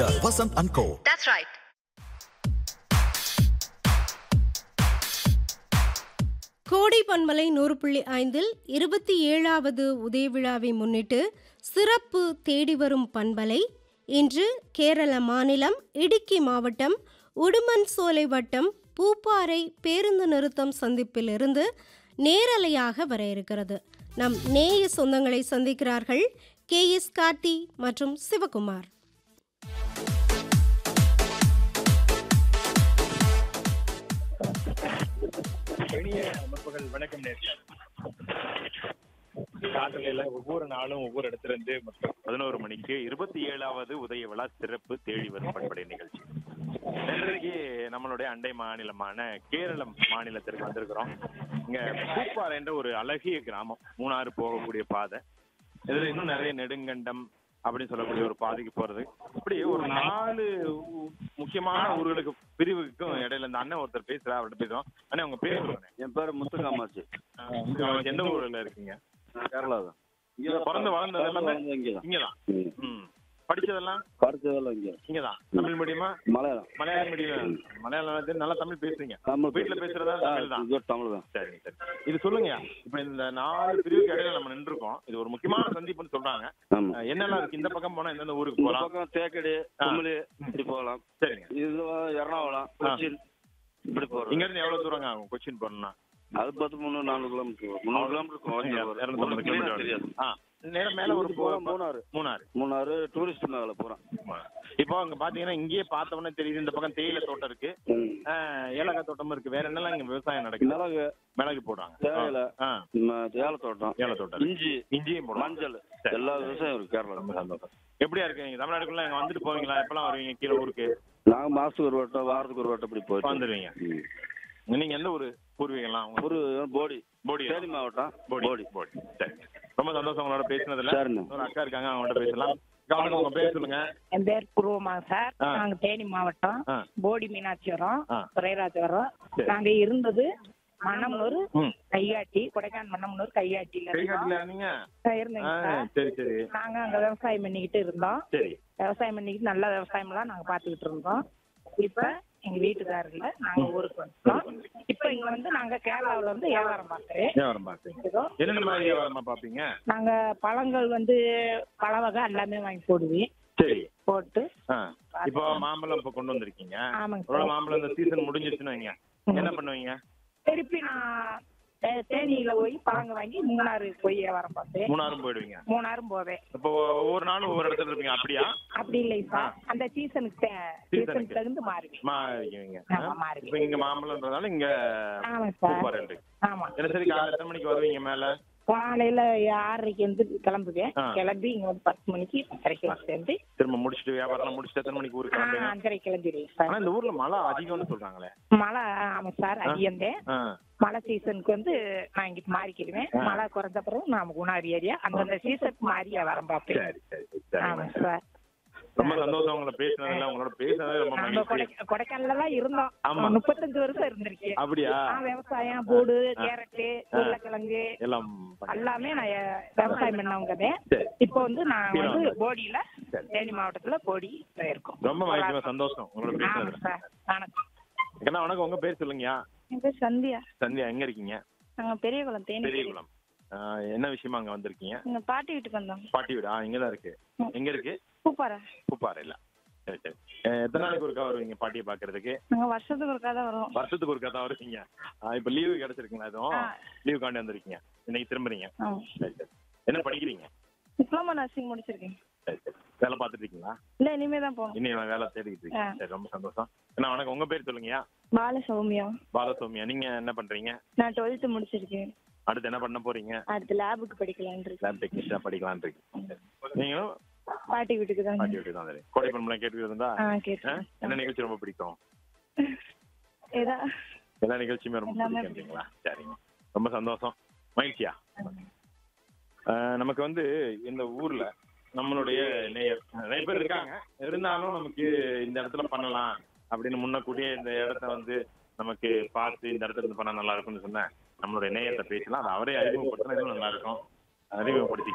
Dealer Vasanth and co That's right. கோடை பண்பலை நூறு புள்ளி ஐந்தில் இருபத்தி ஏழாவது உதய விழாவை முன்னிட்டு சிறப்பு தேடி வரும் பண்பலை இன்று கேரள மாநிலம் இடுக்கி மாவட்டம் உடுமன் சோலை வட்டம் பூப்பாறை பேருந்து நிறுத்தம் சந்திப்பிலிருந்து நேரலையாக வர இருக்கிறது நம் நேய சொந்தங்களை சந்திக்கிறார்கள் கே எஸ் கார்த்தி மற்றும் சிவகுமார் இனிய முற்பகல் வணக்கம் நேர்கள் காட்டுல ஒவ்வொரு நாளும் ஒவ்வொரு இடத்துல இருந்து மொத்தம் பதினோரு மணிக்கு இருபத்தி ஏழாவது உதய விழா சிறப்பு தேடி வரும் பண்படை நிகழ்ச்சி இன்றைக்கு நம்மளுடைய அண்டை மாநிலமான கேரளம் மாநிலத்திற்கு வந்திருக்கிறோம் இங்க பூப்பாறை என்ற ஒரு அழகிய கிராமம் மூணாறு போகக்கூடிய பாதை இதுல இன்னும் நிறைய நெடுங்கண்டம் அப்படின்னு சொல்லக்கூடிய ஒரு பாதைக்கு போறது இப்படி ஒரு நாலு ஊ- முக்கியமான ஊர்களுக்கு பிரிவுக்கும் இடையில இந்த அண்ணன் ஒருத்தர் பேசுறா அவர்கிட்ட பேசுறோம் அண்ணா உங்க பேர் சொல்லுங்க என் பேர் முத்துக்காமாச்சு ஆஹ் உங்க எந்த ஊர்ல இருக்கீங்க நான் கேரளா தான் பிறந்து வளர்ந்தது எல்லாமே இங்கே தான் இங்கதான் ம் படிச்சதெல்லாம் படிச்சதெல்லாம் இங்கே இங்கதான் தமிழ் மீடியமா மலையாளம் மலையாள மீடியம் மலையாளம் வந்து நல்லா தமிழ் பேசுறீங்க தமிழ் வீட்டுல பேசுறதா தமிழ் தான் இது தமிழ் தான் சரி சரி இது சொல்லுங்க இப்ப இந்த நாலு பிரிவுக்கு இடையில நம்ம நின்றுருக்கோம் இது ஒரு முக்கியமான சந்திப்புன்னு சொல்றாங்க ஆமா அஹ் என்னெல்லாம் இருக்கு இந்த பக்கம் போனா எந்தெந்த ஊருக்கு இந்த போலாம் பக்கம் தேக்கடி குமிழி இப்படி போகலாம் சரிங்க இது எறணாகுளம் கொச்சின் இப்படி போறோம் இங்க இருந்து எவ்வளவு தூரங்க ஆகும் கொச்சின் போறோம்னா அது பார்த்து முந்நூறு நானூறு கிலோமீட்டர் வரும். முந்நூறு கிலோமீட்டர் இருக்கும் கொஞ்சம் வரும். இருநூத்தம்பது ஒண்ணும் clear ஆ கிலோமீட்டர் தெரியாது ஆ நேரம் மேல ஒரு போறோம் போ- மூணாறு மூணாறு மூணாறு டூரிஸ்ட் மேல போறோம் இப்போ அங்க பாத்தீங்கன்னா இங்கேயே பார்த்த உடனே தெரியுது இந்த பக்கம் தேயிலை தோட்டம் இருக்கு ம். ஆஹ் ஏலக்காய் தோட்டமும் இருக்கு வேற என்னெல்லாம் இங்க விவசாயம் நடக்குது மிளகு மிளகு போடுறாங்க தேயிலை ஆ ம- ஏலத்தோட்டம் ஏல தோட்டம் இருக்கு. இஞ்சி இஞ்சியும் போடுறாங்க மஞ்சள் சரி. எல்லா விவசாயம் இருக்கு ரொம்ப கேரளா சந்தோஷம் எப்படியா இருக்கு நீங்க தமிழ்நாட்டுக்குள்ள இங்க வந்துட்டு போவீங்களா எப்பெல்லாம் வருவீங்க கீழே ஊருக்கு நாங்க மாசத்துக்கு ஒரு வட்டம் வாரத்துக்கு ஒரு வட்டம் இப்படி போயிட்டு வந்துருவீங்க ம். நீங்க எந்த ஊரு பூர்வீகம்லாம் உங்க ஒரு போடி போடி தேனி மாவட்டம் போடி போடி போடி சரி ரொம்ப சந்தோஷம் உங்களோட பேசினதுல சரிண்ணே ஒரு அக்கா இருக்காங்க அவங்கள்ட்ட பேசலாம் கவனம் உங்க பேர் சொல்லுங்க என் பேர் பூர்வமா சார் ஆ. நாங்க தேனி மாவட்டம் ஆ. போடி மீனாட்சிபுரம் ஆ. துரைராஜபுரம் சரி. நாங்க இருந்தது மன்னம்னூர் ம் கையாட்டி கொடைக்கானல் மன்னம்னூர் கையாட்டில கை இருந்தோம். காட்டுல நீங்க ஆ, இருந்தேங்க ஆ, சார் சரி சரி நாங்க அங்க விவசாயம் பண்ணிக்கிட்டு இருந்தோம் சரி விவசாயம் பண்ணிக்கிட்டு நல்ல விவசாயம் எல்லாம் நாங்க பாத்துக்கிட்டு இருந்தோம் இப்ப எங்க வீட்டுக்காரர்ல நாங்க ஊருக்கு வந்துட்டோம் இப்ப இங்க வந்து நாங்க கேரளாவுல வந்து வியாபாரம் பார்க்கிறேன் வியாபாரம் பார்த்தீங்க என்னென்ன மாதிரி வியாபாரமா பாப்பீங்க நாங்க பழங்கள் வந்து பழ வகை எல்லாமே வாங்கி போடுவேன் சரி போட்டு ஆ இப்போ மாம்பழம் இப்போ கொண்டு வந்திருக்கீங்க ஆமாங்க ஒரு சார் மாம்பழம் இந்த சீசன் முடிஞ்சிருச்சுன்னு வைங்க என்ன பண்ணுவீங்க திருப்பி நான் தே- தேனியில போய் பழங்க வாங்கி மூணாறு போய் வியாபாரம் பார்த்தேன் மூணாறும் போயிடுவீங்க மூணாறும் போவேன் இப்போ ஒவ்வொரு நாளும் ஒவ்வொரு இடத்துல இருப்பீங்க அப்படியா அப்படி இல்லை சார் அந்த சீசனுக்கு சீசனுக்கு தகுந்து மாறுவேன் மாறிக்குவீங்க ஆமா, மாறுவீங்க. இப்போ இங்க மாம்பழம்ன்றதால இங்க ஆமாம் சார் பூப்பாறை இருக்கு ஆமா தினசரி காலை எத்தனை மணிக்கு வருவீங்க மேல காலையில ஆறரைக்கு வந்து கிளம்புவேன் ஆ. கிளம்பி இங்க வந்து பத்து மணிக்கு பத்தரைக்கு வந்து சேர்ந்து திரும்ப முடிச்சுட்டு வியாபாரம் முடிச்சுட்டு எத்தனை மணிக்கு ஊருக்கு ஆ, கிளம்புவீங்க அஞ்சரை கிளம்பிடுவேன் சார் ஆனா இந்த ஊர்ல மழை அதிகம்னு சொல்றாங்களே மழை ஆமா சார் அதிகந்தேன் ஆ மழை சீசனுக்கு வந்து நான் இங்கிட்டு மாறிக்கிடுவேன் ஆ. மழை குறைஞ்ச பிறகு நான் குணாரி ஏரியா அந்தந்த சீசனுக்கு மாறி வியாபாரம் பார்ப்பேன் சரி சரி சரி ஆமா சார் ரொம்ப சந்தோஷம் உங்களை பேசுனதுல உங்களோட பேசுனது ரொம்ப நம்ம மகிழ்ச்சி கொடை- கொடைக்கானல்ல தான் இருந்தோம் ஆமா. முப்பத்தஞ்சு வருஷம் இருந்திருக்கேன் அப்படியா நான் விவசாயம் பூடு கேரட்டு உருளைக்கிழங்கு எல்லாம் பண்ணி- எல்லாமே நான் எ- விவசாயம் பண்ணவங்க சரி. இப்போ வந்து நான் கீழே வந்து வந்து. போடியில சரி. தேனி மாவட்டத்துல போடி இருக்கோம் ரொம்ப மகிழ்ச்சிமா சந்தோஷம் உங்களோட ஆமா பேசுனதுல சார் வணக்கம் என்ன வணக்கம் உங்க பேர் சொல்லுங்கயா என் பேர் சந்தியா சந்தியா எங்க இருக்கீங்க நாங்க பெரியகுளம் தேனி பெரியகுளம் ஆ, என்ன விஷயமா அங்க வந்திருக்கீங்க எங்க பாட்டி வீட்டுக்கு வந்தோம் பாட்டி வீடு ஆ இங்கதான் இருக்கு எங்க இருக்கு பூப்பாறை பூப்பாறையில சரி சரி அஹ், எத்தனை நாளைக்கு ஒருக்கா வருவீங்க பாட்டியை பாக்குறதுக்கு நாங்க வருஷத்துக்கு ஒருக்கா தான் வருவோம் வருஷத்துக்கு ஒருக்கா தான் வருவீங்க ஆ, இப்ப லீவு கிடைச்சிருக்குங்களா எதுவும் ஆ. லீவு காண்டி வந்திருக்கீங்க இன்னைக்கு திரும்புறீங்க ஆமா சரி சரி என்ன படிக்கிறீங்க டிப்ளமோ நர்சிங் முடிச்சிருக்கேன் சரி சரி வேலை பார்த்துட்டு இருக்கீங்களா இல்ல இனிமே தான் போகணும் இன்னும் நான் வேலை தேடிட்டு இருக்கேன் ஆ. சரி ரொம்ப சந்தோஷம் என்ன வணக்கம் உங்க பேர் சொல்லுங்கய்யா பால சௌமியா பாலசௌமியா நீங்க என்ன பண்றீங்க நான் டுவெல்த் முடிச்சிருக்கேன் அடுத்து என்ன பண்ண போறீங்க அடுத்து லேபுக்கு படிக்கலான் இருக்கேன் லேப் டெக்னீஷியா படிக்கலாம்னு இருக்கீங்க நீங்களும் பாட்டி வீட்டுக்கு தான் பாட்டி வீட்டு தான் சரி கோடை பண்பலாம் கேட்டு இருந்தா ஆ ஆ? கேட்டேன் என்ன நிகழ்ச்சி ரொம்ப பிடிக்கும் ஏதா எல்லா நிகழ்ச்சியுமே ரொம்ப எல்லாமே பிடிக்குங்களா சரிங்க ரொம்ப சந்தோஷம் மகிழ்ச்சியா ஆஹ் நமக்கு வந்து இந்த ஊர்ல நம்மளுடைய நேயர் நிறைய பேர் இருக்காங்க இருந்தாலும் நமக்கு இந்த இடத்துல பண்ணலாம் அப்படின்னு முன்னக்கூட்டியே இந்த இடத்த வந்து நமக்கு பார்த்து இந்த இடத்துல இருந்து பண்ணா நல்லா இருக்கும்னு சொன்னேன் நம்மளுடைய நேயத்தை பேசலாம் அது அவரே அறிமுகப்படுத்தினா இன்னும் நல்லா இருக்கும் அறிமுகப்படுத்தி